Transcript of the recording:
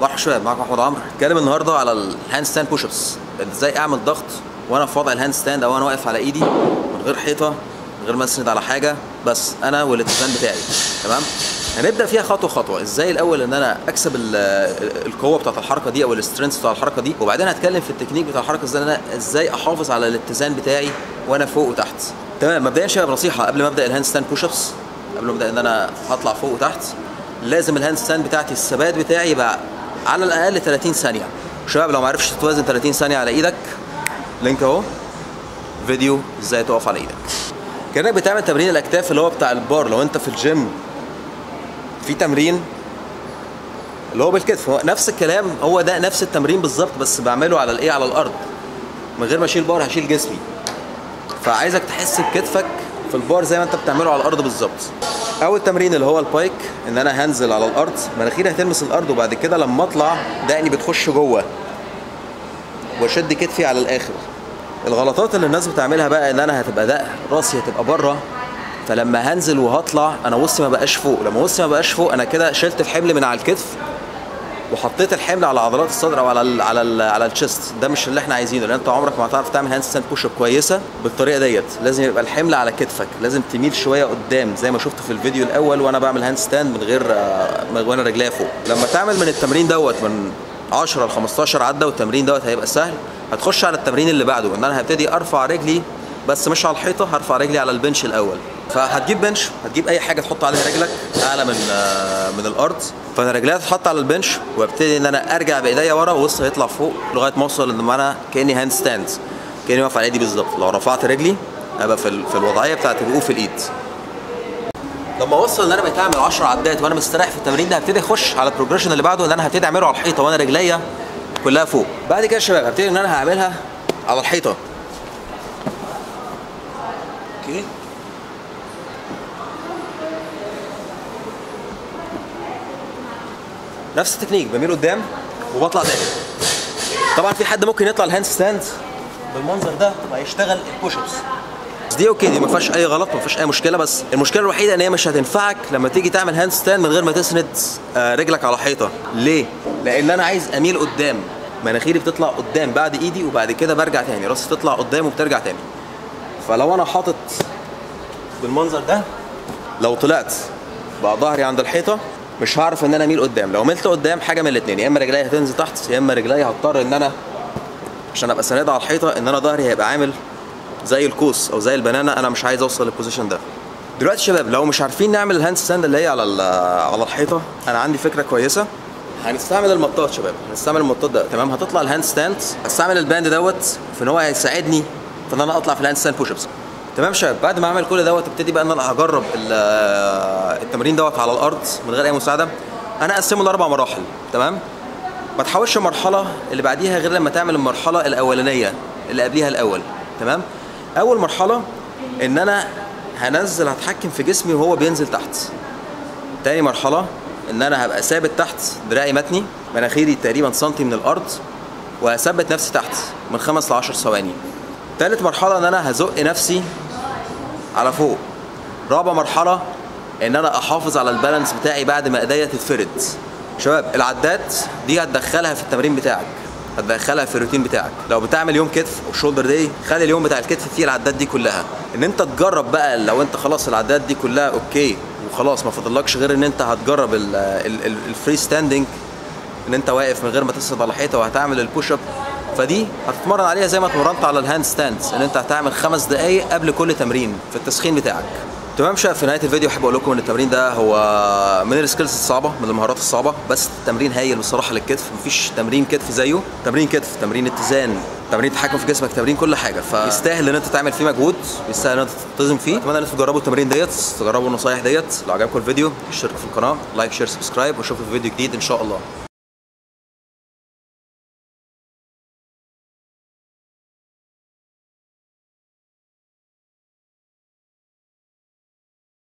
مرحبا شباب معاكم محمود عمرو هتكلم النهارده على الهاند ستاند بوش ابس ازاي اعمل ضغط وانا في وضع الهاند ستاند او انا واقف على ايدي من غير حيطه من غير ما اسند على حاجه بس انا والاتزان بتاعي تمام هنبدا فيها خطوه خطوه ازاي الاول ان انا اكسب ال- القوه بتاعت الحركه دي او السترينث بتاع الحركه دي وبعدين هتكلم في التكنيك بتاع الحركه ازاي إن انا ازاي احافظ على الاتزان بتاعي وانا فوق وتحت تمام مبدئيا شباب نصيحه قبل ما ابدا الهاند ستاند بوش ابس قبل ما ابدا ان انا هطلع فوق وتحت لازم الهاند ستاند بتاعتي الثبات بتاعي يبقى على الاقل 30 ثانيه شباب لو ما عرفتش تتوازن 30 ثانيه على ايدك لينك اهو فيديو ازاي تقف على ايدك كانك بتعمل تمرين الاكتاف اللي هو بتاع البار لو انت في الجيم في تمرين اللي هو بالكتف هو نفس الكلام هو ده نفس التمرين بالظبط بس بعمله على الايه على الارض من غير ما اشيل بار هشيل جسمي فعايزك تحس بكتفك في البار زي ما انت بتعمله على الارض بالظبط اول تمرين اللي هو البايك ان انا هنزل على الارض مناخيري هتلمس الارض وبعد كده لما اطلع دقني بتخش جوه واشد كتفي على الاخر الغلطات اللي الناس بتعملها بقى ان انا هتبقى دق راسي هتبقى بره فلما هنزل وهطلع انا وسطي ما بقاش فوق لما وسطي ما بقاش فوق انا كده شلت الحمل من على الكتف وحطيت الحمل على عضلات الصدر او على ال على ال على الشيست ده مش اللي احنا عايزينه لان انت عمرك ما هتعرف تعمل هاند ستاند بوش اب كويسه بالطريقه ديت لازم يبقى الحمل على كتفك لازم تميل شويه قدام زي ما شفت في الفيديو الاول وانا بعمل هاند ستاند من غير آه، من- وانا رجليا فوق لما تعمل من التمرين دوت من 10 ل 15 عده والتمرين دوت هيبقى سهل هتخش على التمرين اللي بعده ان انا هبتدي ارفع رجلي بس مش على الحيطه هرفع رجلي على البنش الاول فهتجيب بنش هتجيب اي حاجه تحط عليها رجلك اعلى من آه، من الارض فانا رجليا تتحط على البنش وابتدي ان انا ارجع بايديا ورا ووسطي يطلع فوق لغايه ما اوصل ان انا كاني هاند ستاند كاني واقف على ايدي بالظبط لو رفعت رجلي ابقى في ال- في الوضعيه بتاعت الوقوف الايد لما اوصل ان انا بقيت اعمل 10 عدات وانا مستريح في التمرين ده هبتدي اخش على البروجريشن اللي بعده ان انا هبتدي اعمله على الحيطه وانا رجليا كلها فوق بعد كده يا شباب هبتدي ان انا هعملها على الحيطه اوكي نفس التكنيك بميل قدام وبطلع تاني طبعا في حد ممكن يطلع الهاند ستاند بالمنظر ده وهيشتغل البوش ابس بس دي اوكي دي ما فيهاش اي غلط ما فيهاش اي مشكله بس المشكله الوحيده ان هي مش هتنفعك لما تيجي تعمل هاند ستاند من غير ما تسند آه، رجلك على حيطه ليه لان انا عايز اميل قدام مناخيري بتطلع قدام بعد ايدي وبعد كده برجع تاني راسي تطلع قدام وبترجع تاني فلو انا حاطط بالمنظر ده لو طلعت بقى ظهري عند الحيطه مش هعرف ان انا اميل قدام لو ملت قدام حاجه من الاثنين يا اما رجلي هتنزل تحت يا اما رجلي هضطر ان انا عشان ابقى ساندها على الحيطه ان انا ظهري هيبقى عامل زي القوس او زي البنانه انا مش عايز اوصل للبوزيشن ده دلوقتي شباب لو مش عارفين نعمل الهاند ستاند اللي هي على ال- على الحيطه انا عندي فكره كويسه هنستعمل المطاط شباب هنستعمل المطاط ده تمام هتطلع الهاند ستاند هستعمل الباند دوت في ان هو هيساعدني في ان انا اطلع في الهاند ستاند بوش ابس تمام شباب بعد ما اعمل كل دوت ابتدي بقى ان انا هجرب ال- التمرين دوت على الارض من غير اي مساعده انا اقسمه لاربع مراحل تمام ما تحاولش المرحله اللي بعديها غير لما تعمل المرحله الاولانيه اللي قبليها الاول تمام اول مرحله ان انا هنزل هتحكم في جسمي وهو بينزل تحت تاني مرحله ان انا هبقى ثابت تحت دراعي متني مناخيري تقريبا سنتي من الارض وهثبت نفسي تحت من خمس ل 10 ثواني تالت مرحله ان انا هزق نفسي على فوق رابع مرحله ان انا احافظ على البالانس بتاعي بعد ما ايديا تتفرد شباب العدات دي هتدخلها في التمرين بتاعك هتدخلها في الروتين بتاعك لو بتعمل يوم كتف او شولدر داي خلي اليوم بتاع الكتف فيه العدات دي كلها ان انت تجرب بقى لو انت خلاص العدات دي كلها اوكي وخلاص ما فاضلكش غير ان انت هتجرب ال- ال- ال- الفري ستاندنج ان انت واقف من غير ما تسند على حيطه وهتعمل البوش اب فدي هتتمرن عليها زي ما اتمرنت على الهاند ستاند ان انت هتعمل خمس دقائق قبل كل تمرين في التسخين بتاعك تمام شباب في نهايه الفيديو احب اقول لكم ان التمرين ده هو من السكيلز الصعبه من المهارات الصعبه بس التمرين هايل بصراحه للكتف مفيش تمرين كتف زيه تمرين كتف تمرين اتزان تمرين تحكم في جسمك تمرين كل حاجه فيستاهل ان انت تعمل فيه مجهود يستاهل ان انت تلتزم فيه اتمنى ان انتوا تجربوا التمرين ديت تجربوا النصايح ديت لو عجبكم الفيديو اشتركوا في القناه لايك شير سبسكرايب واشوفكم في فيديو جديد ان شاء الله